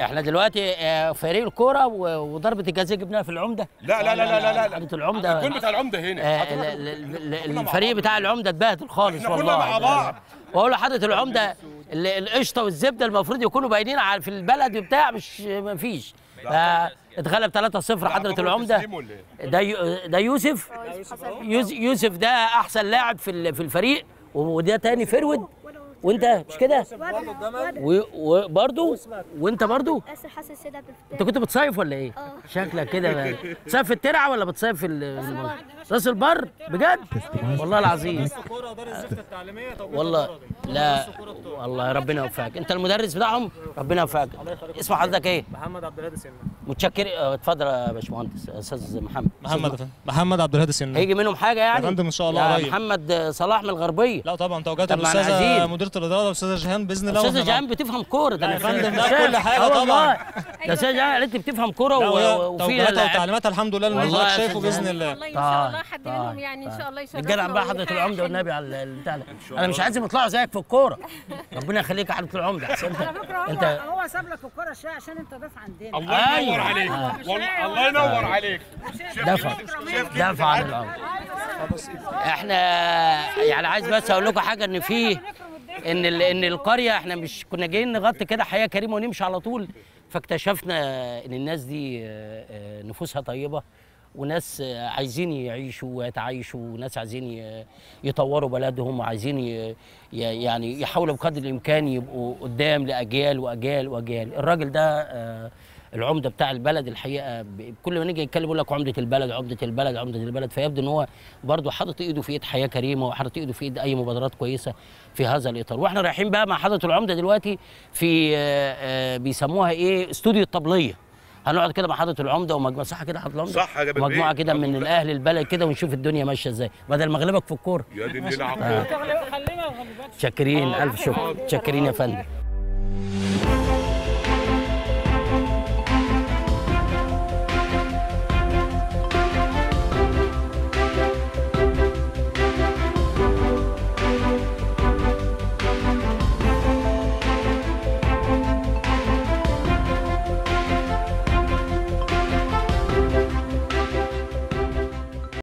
احنا دلوقتي آه، فريق الكوره و- وضربه الجزاء جبناها في العمده لا لا لا لا لا لا حضرة العمده الجول بتاع العمده هنا آه، حضرتك ال- ال- ال- الفريق بتاع العمده اتبهدل خالص إحنا كنا والله مع بعض. واقول لحضره العمده ال- القشطه والزبده المفروض يكونوا باينين على في البلد وبتاع مش ما فيش اتغلب 3-0 حضره العمده تسليم ولا إيه؟ ده يو- ده يوسف يوس- يوسف ده احسن لاعب في ال- في الفريق وده تاني فرود وانت مش كده و- وبرضه وانت برضه اسر حسن سيد عبد الفتاح انت كنت بتصيف ولا ايه؟ اه. شكلك كده بتصيف في الترعه ولا بتصيف في ال- راس البر بجد؟ والله العظيم والله لا والله ربنا يوفقك انت المدرس بتاعهم ربنا يوفقك اسم حضرتك ايه؟ محمد عبد الهادي سنة متشكر اه، اتفضل يا باشمهندس استاذ محمد محمد يا فندم. محمد عبد الهادي سنة هيجي منهم حاجه يعني؟ يا فندم إن شاء الله لا، قريب. محمد صلاح من الغربيه لا طبعا توجيهات طب ما احنا الاستاذه عايزين. مديره الاداره والاستاذه جيهان باذن الله استاذ وإحنا جهان بتفهم كوره ده لا يا أنا فندم، شايف. لا كل حاجة اه طبعاً. والله ده استاذ جهان قالت لي بتفهم كوره لا و- وهي وفي توجيهاتها لعب. وتعليماتها الحمد لله اللي والله حضرتك يا شايفه أستاذ باذن جهان. الله والله ان طيب، شاء الله حد طيب، منهم يعني ان طيب. شاء الله يشرفنا الجدع بقى حضره ويحقق العمده حلم. والنبي على البتاع ده انا مش عايز يطلعوا زيك في الكوره ربنا يخليك يا حضره العمده احسن انت على فكره هو انت هو ساب لك الكوره شويه عشان انت ضيف عندنا الله أيوة. ينور عليك آه. والله الله ينور عليك دفع دفع عن العمده احنا يعني عايز بس اقول لكم حاجه ان في ان ال- ان القريه احنا مش كنا جايين نغطي كده حياه كريمه ونمشي على طول فاكتشفنا ان الناس دي آه، آه، نفوسها طيبه وناس آه، عايزين يعيشوا ويتعايشوا وناس عايزين ي- يطوروا بلدهم وعايزين ي- ي- يعني يحاولوا بقدر الامكان يبقوا قدام لاجيال واجيال واجيال الراجل ده آه، العمده بتاع البلد الحقيقه ب- كل ما نيجي نتكلم يقول لك عمده البلد عمده البلد عمده البلد فيبدو ان هو برضه حاطط ايده في ايد حياه كريمه وحاطط ايده في ايد اي مبادرات كويسه في هذا الاطار واحنا رايحين بقى مع حضره العمده دلوقتي في آه، آه، بيسموها ايه استوديو الطبليه هنقعد كده مع حضره العمده ومجموعه صح كده حضره العمده صح يا جبل مجموعه بيه. كده من الاهل البلد كده ونشوف الدنيا ماشيه ازاي بدل ما اغلبك في الكوره يا دي النيل عقل شاكرين الف شكر شاكرين يا فندم